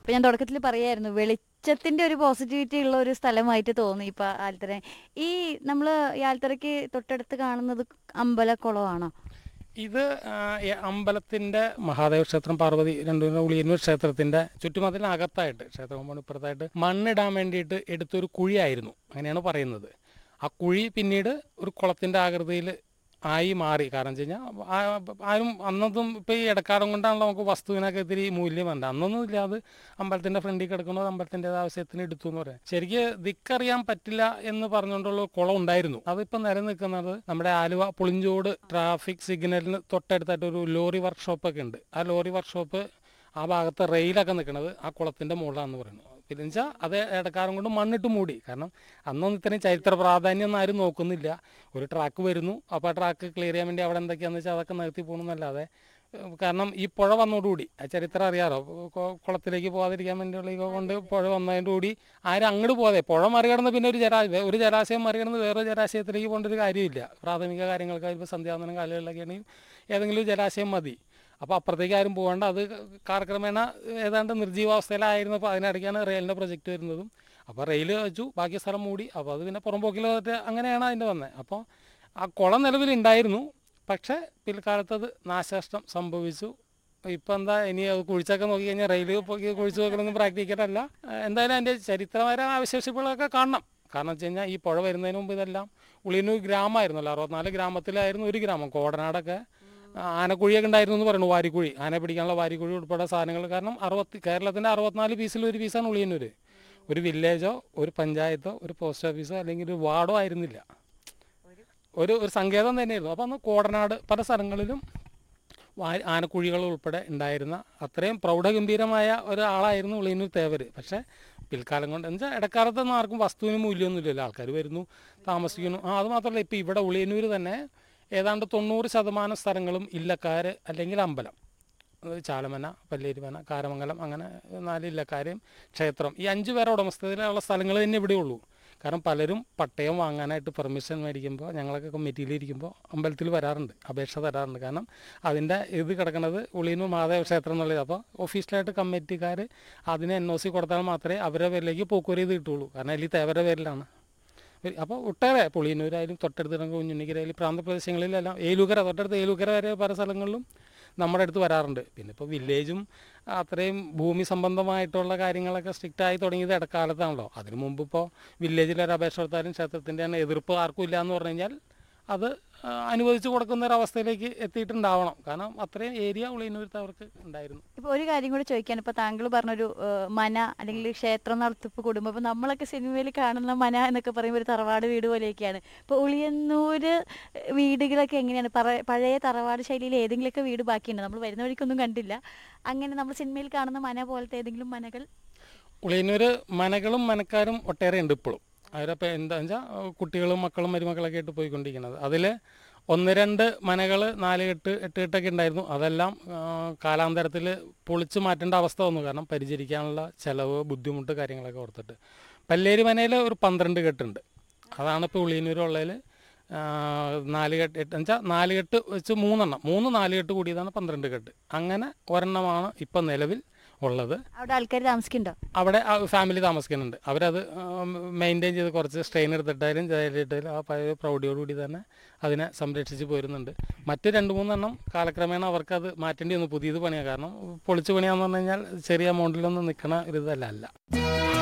ഇപ്പൊ ഞാൻ തുടക്കത്തിൽ പറയായിരുന്നു വെളിച്ചത്തിന്റെ ഒരു പോസിറ്റിവിറ്റി ഉള്ള ഒരു സ്ഥലമായിട്ട് തോന്നി ഇപ്പൊ ആൽത്തറ ഈ നമ്മള് ഈ ആൽത്തറയ്ക്ക് തൊട്ടടുത്ത് കാണുന്നത് അമ്പലക്കുളമാണോ ഇത് ആ, ഈ അമ്പലത്തിന്റെ മഹാദേവ ക്ഷേത്രം പാർവതി രണ്ടു ഉളിയന്നൂർ ക്ഷേത്രത്തിന്റെ ചുറ്റുമതിലിനകത്തായിട്ട് ക്ഷേത്ര കോമ്പൗണ്ട് ഇപ്പുറത്തായിട്ട് മണ്ണിടാൻ വേണ്ടിയിട്ട് എടുത്തൊരു കുഴിയായിരുന്നു അങ്ങനെയാണ് പറയുന്നത് ആ കുഴി പിന്നീട് ഒരു കുളത്തിന്റെ ആകൃതിയിൽ ആയി മാറി കാരണം വെച്ച് കഴിഞ്ഞാൽ ആ- ആരും അന്നൊന്നും ഇപ്പം ഈ ഇടക്കാലം കൊണ്ടാണല്ലോ നമുക്ക് വസ്തുവിനൊക്കെ ഇത്തിരി മൂല്യം വേണ്ട അന്നൊന്നും ഇല്ല അത് അമ്പലത്തിന്റെ ഫ്രണ്ടിൽ കിടക്കുന്നത് അമ്പലത്തിന്റെ ആവശ്യത്തിന് എടുത്തു എന്ന് പറയാം ശരിക്ക് ദിക്കറിയാൻ പറ്റില്ല എന്ന് പറഞ്ഞുകൊണ്ടുള്ള കുളം ഉണ്ടായിരുന്നു അതിപ്പോൾ നിലനിൽക്കുന്നത് നമ്മുടെ ആലുവ പുളിഞ്ചോട് ട്രാഫിക് സിഗ്നലിന് തൊട്ടടുത്തായിട്ട് ഒരു ലോറി വർക്ക്ഷോപ്പ് ഒക്കെ ഉണ്ട് ആ ലോറി വർക്ക്ഷോപ്പ് ആ ഭാഗത്ത് റെയിലൊക്കെ നിൽക്കുന്നത് ആ കുളത്തിന്റെ മുകളിലാണെന്ന് പറയുന്നു പിന്നെ വെച്ചാൽ അത് ഇടക്കാലം കൊണ്ട് മണ്ണിട്ട് മൂടി കാരണം അന്നൊന്നും ഇത്രയും ചരിത്ര പ്രാധാന്യം ഒന്നും ആരും നോക്കുന്നില്ല ഒരു ട്രാക്ക് വരുന്നു അപ്പോൾ ആ ട്രാക്ക് ക്ലിയർ ചെയ്യാൻ വേണ്ടി അവിടെ എന്തൊക്കെയാണെന്ന് വെച്ചാൽ അതൊക്കെ നിർത്തി പോകണമെന്നല്ലാതെ ഏഹ് കാരണം ഈ പുഴ വന്നതോടുകൂടി ആ ചരിത്രം അറിയാലോ കൊ- കുളത്തിലേക്ക് പോകാതിരിക്കാൻ വേണ്ടിയുള്ള ഈ കൊണ്ട് പുഴ വന്നതിനോടുകൂടി ആരും അങ്ങോട്ട് പോകാതെ പുഴ മറികടന്ന് പിന്നെ ഒരു ജലാശയം ഒരു ജലാശയം മറികടന്ന് വേറൊരു ജലാശയത്തിലേക്ക് പോകേണ്ട ഒരു കാര്യമില്ല പ്രാഥമിക കാര്യങ്ങൾക്ക് ഇപ്പോൾ സന്ധ്യാവന്തനം കാലങ്ങളിലൊക്കെ ആണെങ്കിൽ ഏതെങ്കിലും ഒരു ജലാശയം മതി അപ്പോൾ അപ്പുറത്തേക്ക് ആരും പോകേണ്ട അത് കാലക്രമേണ ഏതാണ്ട് നിർജീവാവസ്ഥയിലായിരുന്നപ്പോൾ അതിനിടയ്ക്കാണ് റെയിലിൻ്റെ പ്രൊജക്റ്റ് വരുന്നതും അപ്പോൾ റെയിൽ വെച്ചു ബാക്കി സ്ഥലം മൂടി അപ്പോൾ അത് പിന്നെ പുറംപോക്കിൽ വന്നിട്ട് അങ്ങനെയാണ് അതിൻ്റെ വന്നത് അപ്പോൾ ആ കുളം നിലവിലുണ്ടായിരുന്നു പക്ഷേ പിൽക്കാലത്ത് അത് നാശനഷ്ടം സംഭവിച്ചു ഇപ്പം എന്താ ഇനി അത് കുഴിച്ചൊക്കെ നോക്കി കഴിഞ്ഞാൽ റെയിൽ പോയി കുഴിച്ച് നോക്കലൊന്നും പ്രാക്ടിക്കലല്ല എന്തായാലും അതിൻ്റെ ചരിത്രപരമായ അവശേഷിപ്പുകളൊക്കെ കാണണം കാരണം വെച്ച് കഴിഞ്ഞാൽ ഈ പുഴ വരുന്നതിന് മുമ്പ് ഇതെല്ലാം ഉളിയന്നൂർ ഗ്രാമമായിരുന്നല്ലോ അറുപത്തിനാല് ഗ്രാമത്തിലായിരുന്നു ഒരു ഗ്രാമം കോടനാടൊക്കെ ആനക്കുഴിയൊക്കെ ഉണ്ടായിരുന്നു എന്ന് പറയുന്നു വാരിക്കുഴി ആന പിടിക്കാനുള്ള വാരിക്കുഴി ഉൾപ്പെടെ സാധനങ്ങൾ കാരണം അറുപത്തി കേരളത്തിൻ്റെ അറുപത്തിനാല് പീസിൽ ഒരു പീസാണ് ഉളിയന്നൂർ ഒരു വില്ലേജോ ഒരു പഞ്ചായത്തോ ഒരു പോസ്റ്റ് ഓഫീസോ അല്ലെങ്കിൽ ഒരു വാർഡോ ആയിരുന്നില്ല ഒരു ഒരു സങ്കേതം തന്നെയായിരുന്നു അപ്പോൾ അന്ന് കോടനാട് പല സ്ഥലങ്ങളിലും വാ- ആനക്കുഴികൾ ഉൾപ്പെടെ ഉണ്ടായിരുന്ന അത്രയും പ്രൗഢഗംഭീരമായ ഒരാളായിരുന്നു ഉളിയന്നൂർ തേവര് പക്ഷേ പിൽക്കാലം കൊണ്ട് എന്ന് വെച്ചാൽ ഇടക്കാലത്തൊന്നും ആർക്കും വസ്തുവിന് മൂല്യമൊന്നുമില്ലല്ലോ ആൾക്കാർ വരുന്നു താമസിക്കുന്നു ആ അത് മാത്രമല്ല ഇപ്പോൾ ഇവിടെ ഉളിയന്നൂർ തന്നെ ഏതാണ്ട് തൊണ്ണൂറ് ശതമാനം സ്ഥലങ്ങളും ഇല്ലക്കാർ അല്ലെങ്കിൽ അമ്പലം അത് ചാലമന പല്ലേരിമന കാരമംഗലം അങ്ങനെ നാല് ഇല്ലക്കാരെയും ക്ഷേത്രം ഈ അഞ്ച് പേരുടെ ഉടമസ്ഥതയിലുള്ള സ്ഥലങ്ങൾ തന്നെ ഇവിടെ ഉള്ളൂ കാരണം പലരും പട്ടയം വാങ്ങാനായിട്ട് പെർമിഷൻ മേടിക്കുമ്പോൾ ഞങ്ങളൊക്കെ കമ്മിറ്റിയിലിരിക്കുമ്പോൾ അമ്പലത്തിൽ വരാറുണ്ട് അപേക്ഷ തരാറുണ്ട് കാരണം അതിൻ്റെ ഇത് കിടക്കുന്നത് ഉളിയന്നൂർ മഹാദേവ ക്ഷേത്രം എന്നുള്ളത് അപ്പോൾ ഒഫീഷ്യലായിട്ട് കമ്മിറ്റിക്കാർ അതിന് എൻ ഒ സി കൊടുത്താൽ മാത്രമേ അവരുടെ പേരിലേക്ക് പോക്കുവരി ഇത് കിട്ടുള്ളൂ കാരണം അതിൽ തേവരുടെ പേരിലാണ് അപ്പോൾ ഒട്ടേറെ പുളിയന്നൂരായാലും തൊട്ടടുത്ത് കിടക്കുന്ന കുഞ്ഞുണ്ണിക്കരായാലും പ്രാന്തപ്രദേശങ്ങളിലെല്ലാം ഏലുകര തൊട്ടടുത്ത് ഏലുകര വരെ പല സ്ഥലങ്ങളിലും നമ്മുടെ അടുത്ത് വരാറുണ്ട് പിന്നെ ഇപ്പോൾ വില്ലേജും അത്രയും ഭൂമി സംബന്ധമായിട്ടുള്ള കാര്യങ്ങളൊക്കെ സ്ട്രിക്റ്റ് ആയി തുടങ്ങിയത് ഇടക്കാലത്താണല്ലോ അതിനു മുമ്പ് ഇപ്പോൾ വില്ലേജിൽ ഒരു അപേക്ഷ കൊടുത്താലും ക്ഷേത്രത്തിൻ്റെ തന്നെ എതിർപ്പ് ആർക്കും ഇല്ല എന്ന് പറഞ്ഞു കഴിഞ്ഞാൽ അത് ആ, അനുവദിച്ചു കൊടുക്കുന്ന ഒരു അവസ്ഥയിലേക്ക് എത്തിയിട്ടുണ്ടാവണം കാരണം അത്രയും ഏരിയ ഉള്ളിനൂരത്ത് അവർക്ക് ഉണ്ടായിരുന്നു ഇപ്പൊ ഒരു കാര്യം കൂടി ചോദിക്കാൻ ഇപ്പൊ താങ്കൾ പറഞ്ഞൊരു ഏഹ്, മന അല്ലെങ്കിൽ ക്ഷേത്രം നടത്തിപ്പ് കുടുംബം ഇപ്പൊ നമ്മളൊക്കെ സിനിമയിൽ കാണുന്ന മന എന്നൊക്കെ പറയുമ്പോൾ ഒരു തറവാട് വീട് പോലെയൊക്കെയാണ് ഇപ്പൊ ഉളിയന്നൂര് വീടുകളൊക്കെ എങ്ങനെയാണ് പറ- പഴയ തറവാട് ശൈലിയിൽ ഏതെങ്കിലുമൊക്കെ വീട് ബാക്കിയുണ്ട് നമ്മൾ വരുന്ന വഴിക്കൊന്നും കണ്ടില്ല അങ്ങനെ നമ്മൾ സിനിമയിൽ കാണുന്ന മന പോലത്തെ ഏതെങ്കിലും മനകൾ ഉളിയന്നൂർ മനകളും മനക്കാരും ഒട്ടേറെ ഉണ്ട് ഇപ്പോഴും അവരപ്പോൾ എന്താ വെച്ചാൽ കുട്ടികളും മക്കളും മരുമക്കളൊക്കെ ആയിട്ട് പോയിക്കൊണ്ടിരിക്കുന്നത് അതിൽ ഒന്ന് രണ്ട് മനകൾ നാല് എട്ട് എട്ട് എട്ടൊക്കെ ഉണ്ടായിരുന്നു അതെല്ലാം കാലാന്തരത്തിൽ പൊളിച്ചു മാറ്റേണ്ട അവസ്ഥ വന്നു കാരണം പരിചരിക്കാനുള്ള ചിലവ് ബുദ്ധിമുട്ട് കാര്യങ്ങളൊക്കെ ഓർത്തിട്ട് പല്ലേരി മനയിൽ ഒരു പന്ത്രണ്ട് കെട്ടുണ്ട് അതാണ് ഇപ്പോൾ ഉളിയന്നൂരുള്ളതിൽ നാല് കെട്ട് എട്ട് വെച്ചാൽ നാല് കെട്ട് വെച്ച് മൂന്നെണ്ണം മൂന്ന് നാല് കെട്ട് കൂടിയതാണ് പന്ത്രണ്ട് കെട്ട് അങ്ങനെ ഒരെണ്ണമാണ് ഇപ്പം നിലവിൽ ഉള്ളത് അവിടെ ആൾക്കാർ താമസിക്കുന്നുണ്ടോ അവിടെ ആ ഫാമിലി താമസിക്കുന്നുണ്ട് അവരത് മെയിൻറ്റെയിൻ ചെയ്ത് കുറച്ച് സ്ട്രെയിൻ എടുത്തിട്ടായാലും ചെയ്തിട്ടായാലും ആ പഴയ പ്രൗഢിയോടുകൂടി തന്നെ അതിനെ സംരക്ഷിച്ച് പോരുന്നുണ്ട് മറ്റ് രണ്ട് മൂന്നെണ്ണം കാലക്രമേണ അവർക്കത് മാറ്റേണ്ടി വന്നു പുതിയത് പണിയാണ് കാരണം പൊളിച്ച് പണിയാന്ന് പറഞ്ഞു കഴിഞ്ഞാൽ ചെറിയ എമൗണ്ടിലൊന്നും നിൽക്കണ ഒരു ഇതല്ല അല്ല